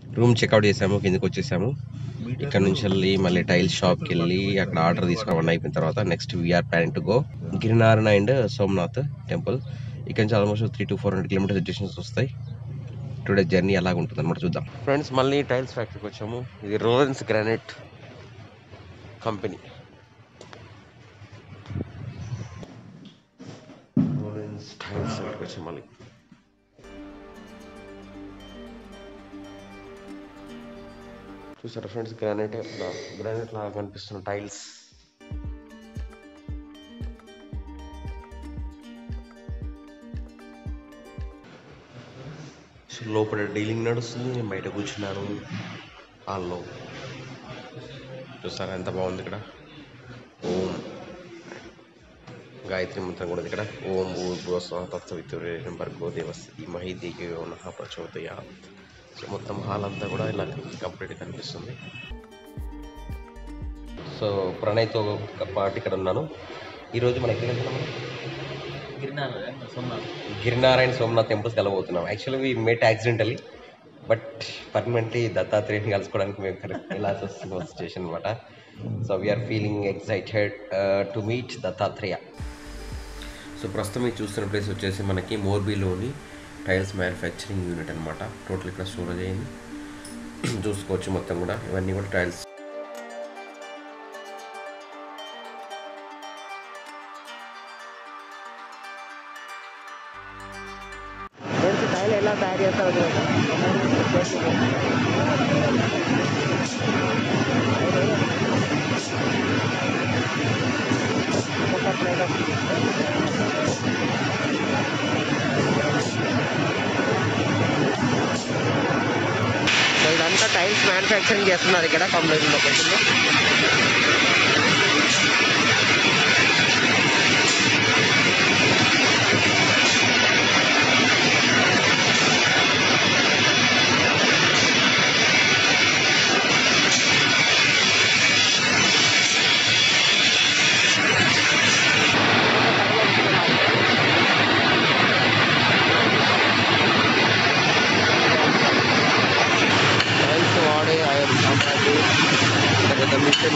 Room checkout చేసాము కిందకి వచ్చేసాము ఇక్కడ నుంచి వెళ్ళి మళ్ళీ టైల్స్ షాప్కి వెళ్ళి అక్కడ ఆర్డర్ తీసుకోవడం అయిపోయిన తర్వాత next we are planning to go Girinarayan and Somnath temple ఇక్కడ నుంచి almost three to four hundred kilometres distance వస్తాయి టుడే జర్నీ ఎలాగ ఉంటుంది అనమాట చూద్దాం ఫ్రెండ్స్ మళ్ళీ టైల్స్ ఫ్యాక్టరీకి వచ్చాము ఇది Rolence granite company Rolence tiles ఫ్యాక్టరీకి వచ్చాము మళ్ళీ చూసారా ఫ్రెండ్స్ గ్రానైట్ గ్రానైట్ లాగా కనిపిస్తున్న టైల్స్ సో లోపల డీలింగ్ నడుస్తుంది నేను బయట కూర్చున్నాను హాల్లో చూసారా ఎంత బాగుంది ఇక్కడ ఓం గాయత్రి మంత్రం కూడా ఉంది ఇక్కడ ఓం భూర్భువ తత్వవితురేషం భర్గో దేవస్ ఈ మహిదేకి నహ ప్రచోదయా సో మొత్తం హాల్ అంతా కూడా ఇలా కంప్లీట్ కనిపిస్తుంది సో ప్రణయ్తో ఒక పార్ట్ ఇక్కడ ఉన్నాను ఈరోజు మనం ఎక్కడికి వెళ్తున్నాం మనం? గిరినారాయణ సోమనాథ్ గిరినారాయణ సోమనాథ్ టెంపుల్స్ కలబోతున్నాం actually we met accidentally but permanently దత్తాత్రేయని కలుసుకోవడానికి మేము కరెక్ట్ వెళ్ళాల్సి వస్తున్న సిచ్యువేషన్ అనమాట so we are feeling excited to meet Dattatreya so ప్రస్తుతం మీరు చూస్తున్న ప్లేస్ వచ్చేసి మనకి మోర్బీలోని టైల్స్ మ్యానుఫ్యాక్చరింగ్ యూనిట్ అనమాట టోటల్ ఇక్కడ స్టోరేజ్ అయింది చూసుకోవచ్చు మొత్తం కూడా ఇవన్నీ కూడా టైల్స్ ఫ్రెండ్స్ టైల్ ఎలా తయారు చేస్తారో సో ఇదంతా టైల్స్ మ్యానుఫ్యాక్చరింగ్ చేస్తున్నారు ఇక్కడ కంప్లీట్ లొకేషన్లో టైల్స్ వాడే ఆయన సామ్రాజ్యం పెద్ద మిషన్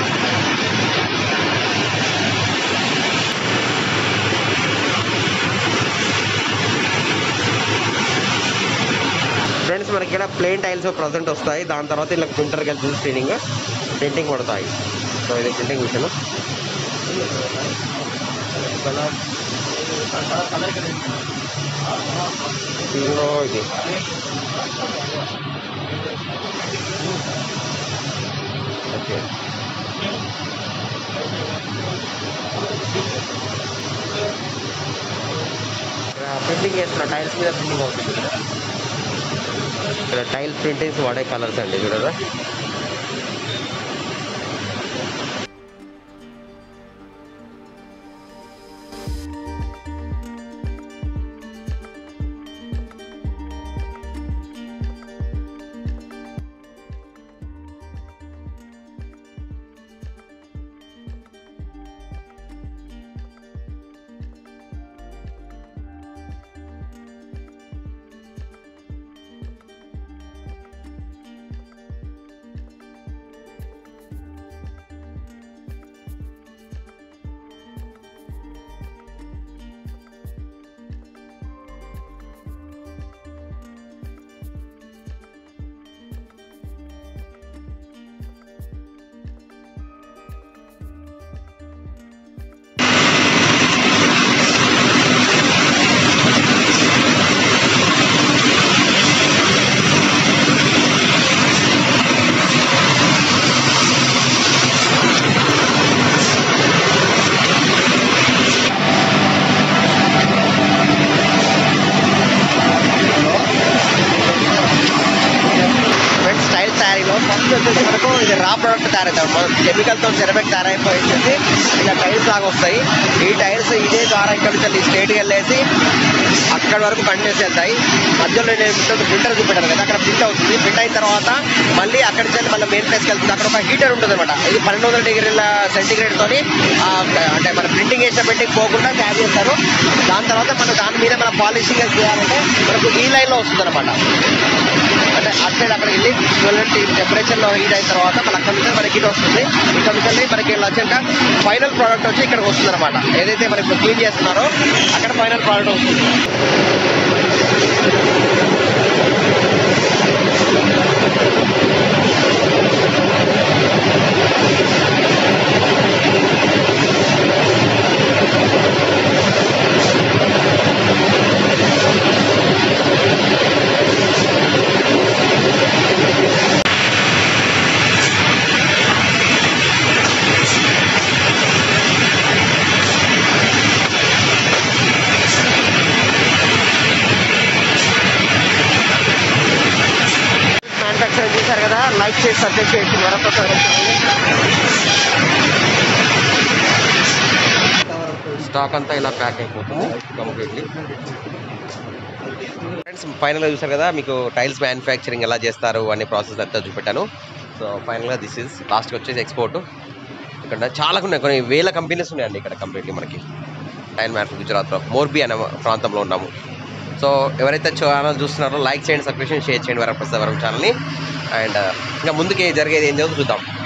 ఫ్రెండ్స్ మనకి ఇక్కడ ప్లేన్ టైల్స్ ప్రజెంట్ వస్తాయి దాని తర్వాత ఇలా ప్రింటర్కి వెళ్తుంది స్క్రీనింగ్ ప్రింటింగ్ పడతాయి సో ఇది ప్రింటింగ్ మిషన్ దీనిలో ఇది ఓకే ప్రింటింగ్ చేస్తున్న టైల్స్ మీద ప్రింటింగ్ అవుతుంది ఇక్కడ టైల్ ప్రింటింగ్స్ వాడే కలర్స్ అండి చూడరా ఫ్రెండ్స్ టైల్ తయారీలో ఫస్ట్ వచ్చేసి మనకు ఇది రా ప్రోడక్ట్ తయారవుతాం మనం కెమికల్తో సెరమిక్ తయారైపోయి వచ్చేసి ఇలా టైల్స్ లాగా వస్తాయి ఈ టైల్స్ ఇదే ద్వారా ఇక్కడ నుంచి స్ట్రేట్కి వెళ్ళేసి ఆ అక్కడ వరకు కంటిన్యూస్ వెళ్తాయి మధ్యలో నేను ప్రింటర్ చూపెట్టాను కదా అక్కడ ప్రింట్ అవుతుంది ప్రింట్ అయిన తర్వాత మళ్ళీ అక్కడి నుంచి మళ్ళీ మెయిన్ ప్లేస్కి వెళ్తుంది అక్కడ ఒక హీటర్ ఉంటుంది అనమాట ఇది పన్నెండు వందల డిగ్రీల సెంటిగ్రేడ్ తోని ఆ, అంటే మన ప్రింటింగ్ వేసిన ప్రింటింగ్ పోకుండా ట్యాబ్ చేస్తారు దాని తర్వాత మనం దాని మీద మన పాలిషింగ్ చేయాలంటే మనకు ఈ లైన్లో వస్తుంది అనమాట అంటే అటు సైడ్ అక్కడికి వెళ్ళి ట్వెల్వ్ టెంపరేచర్లో హీట్ అయిన తర్వాత మన అక్కడ నుంచి మనకి హీట్ వస్తుంది ఇక్కడ నుంచి వెళ్ళి మనకి ఇలా వచ్చాక ఫైనల్ ప్రోడక్ట్ వచ్చి ఇక్కడికి వస్తుంది అనమాట ఏదైతే మనకి ఇప్పుడు క్లీన్ చేస్తున్నారో అక్కడ ఫైనల్ ప్రోడక్ట్ వస్తుంది మ్యానుఫ్యాక్చరింగ్ చేశారు కదా లైక్ చేసి సబ్జెక్ట్ చేసి మరొకసారి స్టాక్ అంతా ఇలా ప్యాక్ అయిపోతుంది కంప్లీట్లీ ఫ్రెండ్స్ ఫైనల్గా చూసారు కదా మీకు టైల్స్ మ్యానుఫ్యాక్చరింగ్ ఎలా చేస్తారు అనే ప్రాసెస్ అంతా చూపెట్టాను సో ఫైనల్గా దిస్ ఇస్ లాస్ట్కి వచ్చేసి ఎక్స్పోర్ట్ ఇక్కడ చాలా ఉన్నాయి కొన్ని వేల కంపెనీస్ ఉన్నాయండి ఇక్కడ కంప్లీట్లీ మనకి టైల్ మ్యానుఫ్యాక్చర్ గుజరాత్లో మోర్బీ అనే ప్రాంతంలో ఉన్నాము సో ఎవరైతే ఛానల్ చూస్తున్నారో లైక్ చేయండి సబ్స్క్రిప్షన్ షేర్ చేయండి వరం ప్రసాద్ వరం ఛానల్ని అండ్ ఇంకా ముందుకి జరిగేది ఏం జరుగుతుందో చూద్దాం